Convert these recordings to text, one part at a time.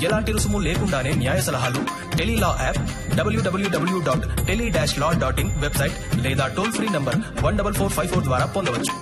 ఎలాంటి రుసుము లేకుండానే న్యాయ సలహాలు tele law app WWW dot tele dash law dot in website లేదా toll free number one double four five four ద్వారా పొందవచ్చు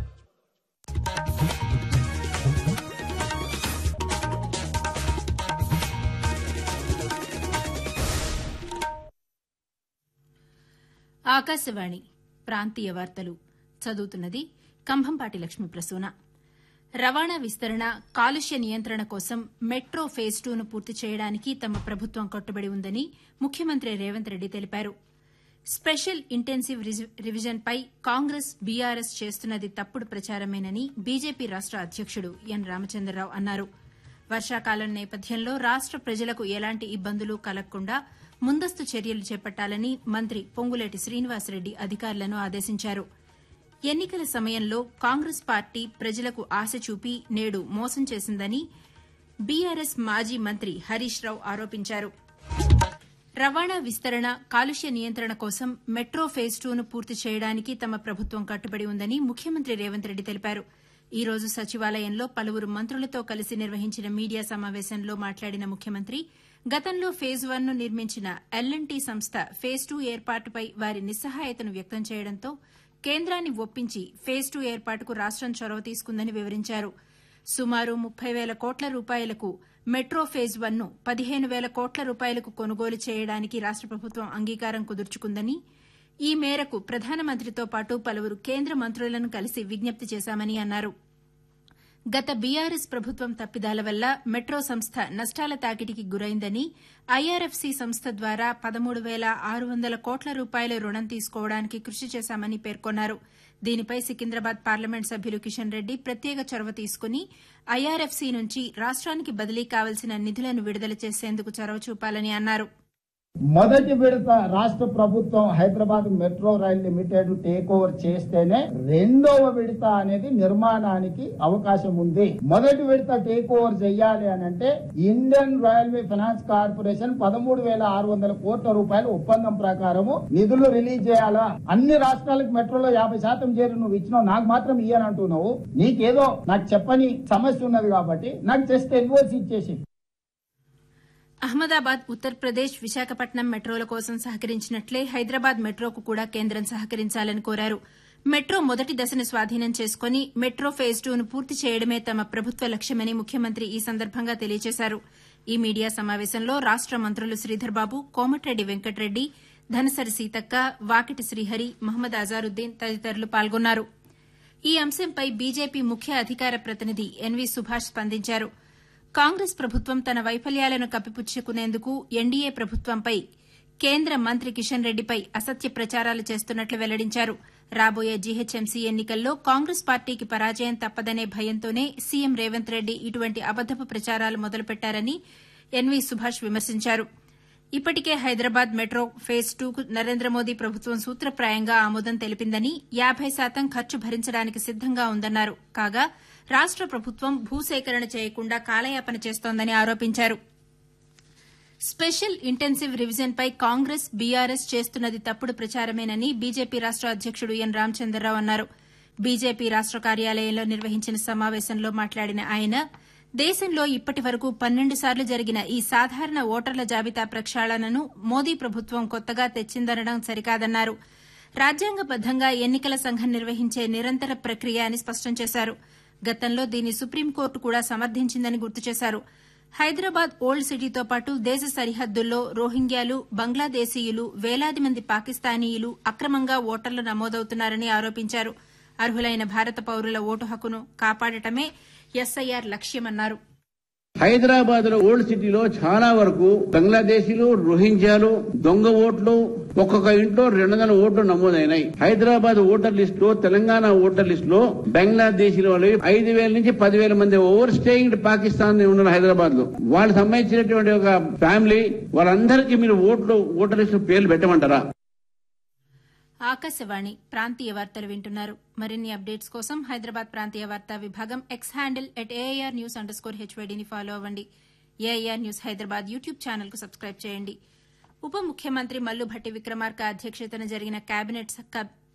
ఆకాశవాణి ప్రాంతీయ వార్తలు చదువుతున్నది కంభంపాటి లక్ష్మీ ప్రసూన రవాణా విస్తరణ కాలుష్య నియంత్రణ కోసం మెట్రో ఫేజ్ టూను పూర్తి చేయడానికి తమ ప్రభుత్వం కట్టుబడి ఉందని ముఖ్యమంత్రి రేవంత్ రెడ్డి తెలిపారు స్పెషల్ ఇంటెన్సివ్ రివిజన్పై కాంగ్రెస్ బీఆర్ఎస్ చేస్తున్నది తప్పుడు ప్రచారమేనని బీజేపీ రాష్ట అధ్యకుడు ఎన్ రామచంద్రరావు అన్నారు వర్షాకాలం నేపథ్యంలో రాష్ట ప్రజలకు ఎలాంటి ఇబ్బందులు కలగకుండా ముందస్తు చర్యలు చేపట్టాలని మంత్రి పొంగులేటి శ్రీనివాసరెడ్డి అధికారులను ఆదేశించారు ఎన్నికల సమయంలో కాంగ్రెస్ పార్టీ ప్రజలకు ఆశ చూపి నేడు మోసం చేసిందని బీఆర్ఎస్ మాజీ మంత్రి హరీష్ రావు ఆరోపించారు రవాణా విస్తరణ కాలుష్య నియంత్రణ కోసం మెట్రో ఫేజ్ టూను పూర్తి చేయడానికి తమ ప్రభుత్వం కట్టుబడి ఉందని ముఖ్యమంత్రి రేవంత్ రెడ్డి తెలిపారు ఈ రోజు సచివాలయంలో పలువురు మంత్రులతో కలిసి నిర్వహించిన మీడియా సమావేశంలో మాట్లాడిన ముఖ్యమంత్రి గతంలో ఫేజ్ వన్ ను నిర్మించిన ఎల్ఎన్టీ సంస్థ ఫేజ్ టూ ఏర్పాటుపై వారి నిస్సహాయతను వ్యక్తం చేయడంతో కేంద్రాన్ని ఒప్పించి ఫేజ్ టూ ఏర్పాటుకు రాష్టం చొరవ తీసుకుందని వివరించారు సుమారు ముప్పై వేల కోట్ల రూపాయలకు మెట్రో ఫేజ్ వన్ ను పదిహేను వేల కోట్ల రూపాయలకు కొనుగోలు చేయడానికి రాష్ట ప్రభుత్వం అంగీకారం కుదుర్చుకుందని ఈ మేరకు ప్రధానమంత్రితో పాటు పలువురు కేంద్ర మంత్రులను కలిసి విజ్ఞప్తి చేశామని అన్నారు గత బీఆర్ఎస్ ప్రభుత్వం తప్పిదాల వల్ల మెట్రో సంస్థ నష్టాల తాకిడికి గురైందని ఐఆర్ఎఫ్సీ సంస్థ ద్వారా పదమూడు వేల ఆరు వందల కోట్ల రూపాయల రుణం తీసుకోవడానికి కృషి చేశామని పేర్కొన్నారు దీనిపై సికింద్రాబాద్ పార్లమెంట్ సభ్యులు కిషన్ రెడ్డి ప్రత్యేక చొరవ తీసుకుని ఐఆర్ఎఫ్సీ నుంచి రాష్ట్రానికి బదిలీ కావలసిన నిధులను విడుదల చేసేందుకు చొరవ చూపాలని అన్నారు మొదటి విడత రాష్ట్ర ప్రభుత్వం Hyderabad Metro Rail Limited take over చేస్తేనే రెండవ విడత అనేది నిర్మాణానికి అవకాశం ఉంది మొదటి విడత టేక్ ఓవర్ చేయాలి అని అంటే ఇండియన్ రైల్వే ఫైనాన్స్ కార్పొరేషన్ పదమూడు వేల ఆరు వందల కోట్ల రూపాయల ఒప్పందం ప్రకారము నిధులు రిలీజ్ చేయాలా అన్ని రాష్ట్రాలకు మెట్రోలో యాభై శాతం చేరి నువ్వు ఇచ్చినావు నాకు మాత్రం ఇయ్యనంటున్నావు నీకేదో నాకు చెప్పని సమస్య ఉన్నది కాబట్టి నాకు జస్ట్ ఎన్ఓసి ఇచ్చేసి అహ్మదాబాద్ ఉత్తరప్రదేశ్ విశాఖపట్నం మెట్రోల కోసం సహకరించినట్లే హైదరాబాద్ మెట్రోకు కూడా కేంద్రం సహకరించాలని కోరారు మెట్రో మొదటి దశను స్వాధీనం చేసుకుని మెట్రో ఫేజ్ టూను పూర్తి చేయడమే తమ ప్రభుత్వ లక్ష్యమని ముఖ్యమంత్రి ఈ సందర్భంగా తెలియజేశారు ఈ మీడియా సమావేశంలో రాష్ట మంత్రులు శ్రీధర్బాబు కోమటిరెడ్డి వెంకటరెడ్డి ధనసరి సీతక్క వాకిటి శ్రీహరి మహమ్మద్ అజారుద్దీన్ తదితరులు పాల్గొన్నారు ఈ అంశంపై బీజేపీ ముఖ్య అధికార ప్రతినిధి ఎన్వీ సుభాష్ స్పందించారు కాంగ్రెస్ ప్రభుత్వం తన వైఫల్యాలను కప్పిపుచ్చుకునేందుకు ఎన్డీఏ ప్రభుత్వంపై కేంద్ర మంత్రి కిషన్ రెడ్డిపై అసత్య ప్రచారాలు చేస్తున్నట్లు వెల్లడించారు రాబోయే జీహెచ్ఎంసీ ఎన్నికల్లో కాంగ్రెస్ పార్టీకి పరాజయం తప్పదనే భయంతోనే సీఎం రేవంత్ రెడ్డి ఇటువంటి అబద్దపు ప్రచారాలు మొదలుపెట్టారని ఎన్వీ సుభాష్ విమర్శించారు ఇప్పటికే హైదరాబాద్ మెట్రో ఫేజ్ టూకు నరేంద్ర మోదీ ప్రభుత్వం సూత్రప్రాయంగా ఆమోదం తెలిపిందని యాబై శాతం ఖర్చు భరించడానికి సిద్దంగా ఉందన్నారు కాగా రాష్ట ప్రభుత్వం భూసేకరణ చేయకుండా కాలయాపన చేస్తోందని ఆరోపించారు స్పెషల్ ఇంటెన్సివ్ రివిజన్పై కాంగ్రెస్ బీఆర్ఎస్ చేస్తున్నది తప్పుడు ప్రచారమేనని బీజేపీ రాష్ట అధ్యకుడు ఎన్ రామచంద్రరావు అన్నారు బీజేపీ రాష్ట కార్యాలయంలో నిర్వహించిన సమావేశంలో మాట్లాడిన ఆయన దేశంలో ఇప్పటి వరకు పన్నెండు సార్లు జరిగిన ఈ సాధారణ ఓటర్ల జాబితా ప్రక్షాళనను మోదీ ప్రభుత్వం కొత్తగా తెచ్చిందనడం సరికాదన్నారు రాజ్యాంగబద్దంగా ఎన్నికల సంఘం నిర్వహించే నిరంతర ప్రక్రియ అని స్పష్టం చేశారు గతంలో దీన్ని సుప్రీంకోర్టు కూడా సమర్థించిందని గుర్తు చేశారు హైదరాబాద్ ఓల్డ్ సిటీతో పాటు దేశ సరిహద్దుల్లో రోహింగ్యాలు బంగ్లాదేశీయులు వేలాది మంది పాకిస్తానీయులు అక్రమంగా ఓటర్లు నమోదవుతున్నారని ఆరోపించారు అర్హులైన భారత పౌరుల ఓటు హక్కును కాపాడటమే ఎస్ఐఆర్ లక్ష్యమన్నారు హైదరాబాద్ లో ఓల్డ్ సిటీలో చాలా వరకు బంగ్లాదేశీలు రోహింగ్యాలు దొంగ ఓట్లు ఒక్కొక్క ఇంట్లో రెండు వందల ఓట్లు నమోదైనాయి హైదరాబాద్ ఓటర్ లిస్ట్ లో తెలంగాణ ఓటర్ లిస్ట్ లో బంగ్లాదేశీల వాళ్ళు ఐదు వేల నుంచి పదివేల మంది ఓవర్ స్టేయింగ్ పాకిస్తాన్ ఉన్నారు హైదరాబాద్ లో వాళ్ళకి సంబంధించినటువంటి ఒక ఫ్యామిలీ వాళ్ళందరికీ మీరు ఓట్లు ఓటర్ లిస్ట్ పేర్లు పెట్టమంటారా ఆకాశవాణి ప్రాంతీయ వార్తలు వింటున్నారు మరిన్ని అప్డేట్స్ కోసం హైదరాబాద్ ప్రాంతీయ వార్తా విభాగం X handle at AIR news under score హెచ్వైడీని ఫాలో అవ్వండి AIR news Hyderabad YouTube channel కు సబ్స్క్రైబ్ చేయండి ఉప ముఖ్యమంత్రి మల్లుభట్టి విక్రమార్క అధ్యక్షతన జరిగిన కేబినెట్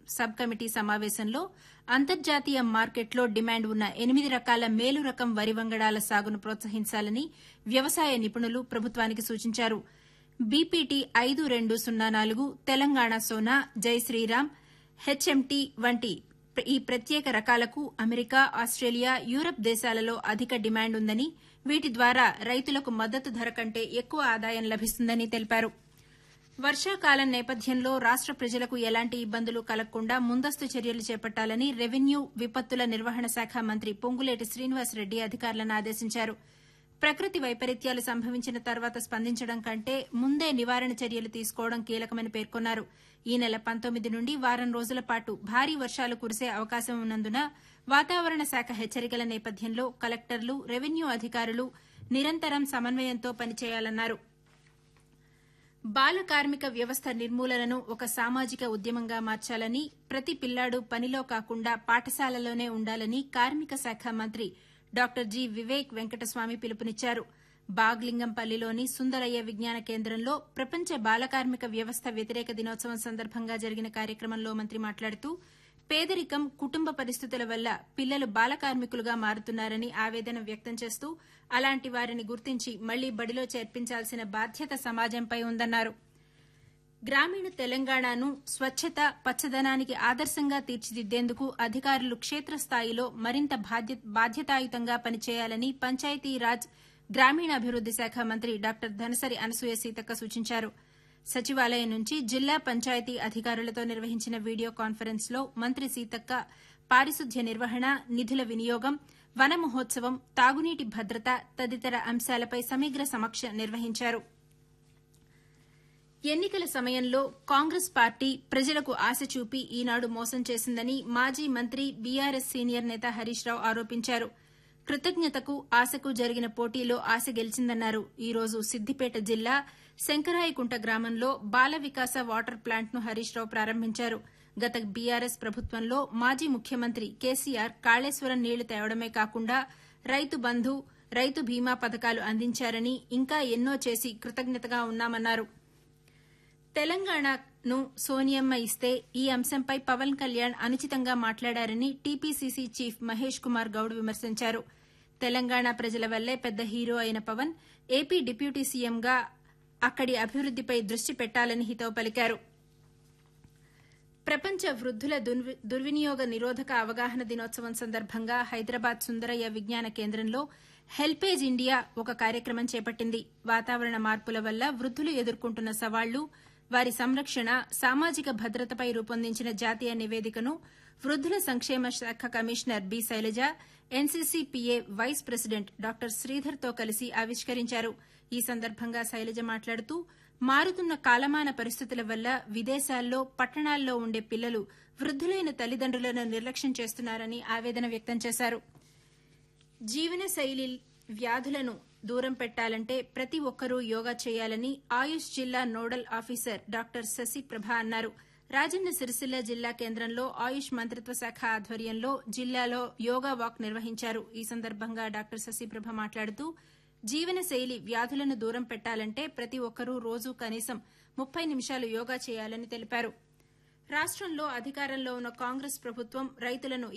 సబ్ కమిటీ సమావేశంలో అంతర్జాతీయ మార్కెట్లో డిమాండ్ ఉన్న ఎనిమిది రకాల మేలు రకం వరి వంగడాల సాగును ప్రోత్సహించాలని వ్యవసాయ నిపుణులు ప్రభుత్వానికి సూచించారు బీపీటీ ఐదు రెండు సున్నా నాలుగు తెలంగాణ సోనా జై శ్రీరామ్ హెచ్ఎంటీ వంటి ఈ ప్రత్యేక రకాలకు అమెరికా ఆస్టేలియా యూరప్ దేశాలలో అధిక డిమాండ్ ఉందని వీటి ద్వారా రైతులకు మద్దతు ధర కంటే ఎక్కువ ఆదాయం లభిస్తుందని తెలిపారు వర్షాకాలం నేపథ్యంలో రాష్ట ప్రజలకు ఎలాంటి ఇబ్బందులు కలగకుండా ముందస్తు చర్యలు చేపట్టాలని రెవెన్యూ విపత్తుల నిర్వహణ శాఖ మంత్రి పొంగులేటి శ్రీనివాసరెడ్డి అధికారులను ఆదేశించారు ప్రకృతి వైపరీత్యాలు సంభవించిన తర్వాత స్పందించడం కంటే ముందే నివారణ చర్యలు తీసుకోవడం కీలకమని పేర్కొన్నారు ఈ నెల పంతొమ్మిది నుండి వారం రోజుల పాటు భారీ వర్షాలు కురిసే అవకాశం ఉన్నందున వాతావరణ శాఖ హెచ్చరికల నేపథ్యంలో కలెక్టర్లు రెవెన్యూ అధికారులు నిరంతరం సమన్వయంతో పనిచేయాలన్నారు బాల కార్మిక వ్యవస్థ నిర్మూలనను ఒక సామాజిక ఉద్యమంగా మార్చాలని ప్రతి పిల్లాడు పనిలో కాకుండా పాఠశాలలోనే ఉండాలని కార్మిక శాఖ మంత్రి డాక్టర్ జి వివేక్ వెంకటస్వామి పిలుపునిచ్చారు బాగ్లింగంపల్లిలోని సుందరయ్య విజ్ఞాన కేంద్రంలో ప్రపంచ బాల కార్మిక వ్యవస్థ వ్యతిరేక దినోత్సవం సందర్భంగా జరిగిన కార్యక్రమంలో మంత్రి మాట్లాడుతూ పేదరికం కుటుంబ పరిస్థితుల వల్ల పిల్లలు బాల కార్మికులుగా మారుతున్నారని ఆవేదన వ్యక్తం చేస్తూ అలాంటి వారిని గుర్తించి మళ్లీ బడిలో చేర్పించాల్సిన బాధ్యత సమాజంపై ఉందన్నారు గ్రామీణ తెలంగాణను స్వచ్ఛత పచ్చదనానికి ఆదర్శంగా తీర్చిదిద్దేందుకు అధికారులు క్షేత్రస్థాయిలో మరింత బాధ్యతాయుతంగా పనిచేయాలని పంచాయతీరాజ్ గ్రామీణాభివృద్ది శాఖ మంత్రి డాక్టర్ ధనసరి అనసూయ సీతక్క సూచించారు సచివాలయం నుంచి జిల్లా పంచాయతీ అధికారులతో నిర్వహించిన వీడియో కాన్ఫరెన్స్ లో మంత్రి సీతక్క పారిశుద్ధ్య నిర్వహణ నిధుల వినియోగం వన మహోత్సవం తాగునీటి భద్రత తదితర అంశాలపై సమగ్ర సమీక్ష నిర్వహించారు ఎన్నికల సమయంలో కాంగ్రెస్ పార్టీ ప్రజలకు ఆశ చూపి ఈనాడు మోసం చేసిందని మాజీ మంత్రి బీఆర్ఎస్ సీనియర్ నేత హరీష్ రావు ఆరోపించారు కృతజ్ఞతకు ఆశకు జరిగిన పోటీలో ఆశ గెలిచిందన్నారు ఈ రోజు సిద్దిపేట జిల్లా శంకరాయకుంట గ్రామంలో బాల వికాస వాటర్ ప్లాంట్ను హరీష్ రావు ప్రారంభించారు గత బీఆర్ఎస్ ప్రభుత్వంలో మాజీ ముఖ్యమంత్రి కేసీఆర్ కాళేశ్వరం నీళ్లు తేవడమే కాకుండా రైతు బంధు రైతు బీమా పథకాలు అందించారని ఇంకా ఎన్నో చేసి కృతజ్ఞతగా ఉన్నామన్నారు తెలంగాణను సోనియమ్మ ఇస్తే ఈ అంశంపై పవన్ కళ్యాణ్ అనుచితంగా మాట్లాడారని టీపీసీసీ చీఫ్ మహేష్ కుమార్ గౌడ్ విమర్శించారు తెలంగాణ ప్రజల వల్లే పెద్ద హీరో అయిన పవన్ ఏపీ డిప్యూటీ సీఎంగా అక్కడి అభివృద్దిపై దృష్టి పెట్టాలని హితవు పలికారు ప్రపంచ వృద్దుల దుర్వినియోగ నిరోధక అవగాహన దినోత్సవం సందర్భంగా హైదరాబాద్ సుందరయ్య విజ్ఞాన కేంద్రంలో హెల్పేజ్ ఇండియా ఒక కార్యక్రమం చేపట్టింది వాతావరణ మార్పుల వల్ల వృద్దులు ఎదుర్కొంటున్న సవాళ్లు వారి సంరక్షణ సామాజిక భద్రతపై రూపొందించిన జాతీయ నివేదికను వృద్దుల సంక్షేమ శాఖ commissioner B Shailaja NCCPA vice president doctor శ్రీధర్తో కలిసి ఆవిష్కరించారు ఈ సందర్భంగా శైలజ మాట్లాడుతూ మారుతున్న కాలమాన పరిస్థితుల వల్ల విదేశాల్లో పట్టణాల్లో ఉండే పిల్లలు వృద్దులైన తల్లిదండ్రులను నిర్లక్ష్యం చేస్తున్నారని ఆవేదన వ్యక్తం చేశారు జీవనశైలి వ్యాధులను దూరం పెట్టాలంటే ప్రతి ఒక్కరూ యోగా చేయాలని ఆయుష్ జిల్లా నోడల్ ఆఫీసర్ డాక్టర్ శశిప్రభ అన్నారు రాజన్న సిరిసిల్ల జిల్లా కేంద్రంలో ఆయుష్ మంత్రిత్వ శాఖ ఆధ్వర్యంలో జిల్లాలో యోగా వాక్ నిర్వహించారు ఈ సందర్భంగా డాక్టర్ శశిప్రభ మాట్లాడుతూ జీవనశైలి వ్యాధులను దూరం పెట్టాలంటే ప్రతి ఒక్కరూ రోజూ కనీసం ముప్పై నిమిషాలు యోగా చేయాలని తెలిపారు రాష్టంలో అధికారంలో ఉన్న కాంగ్రెస్ ప్రభుత్వం రైతులను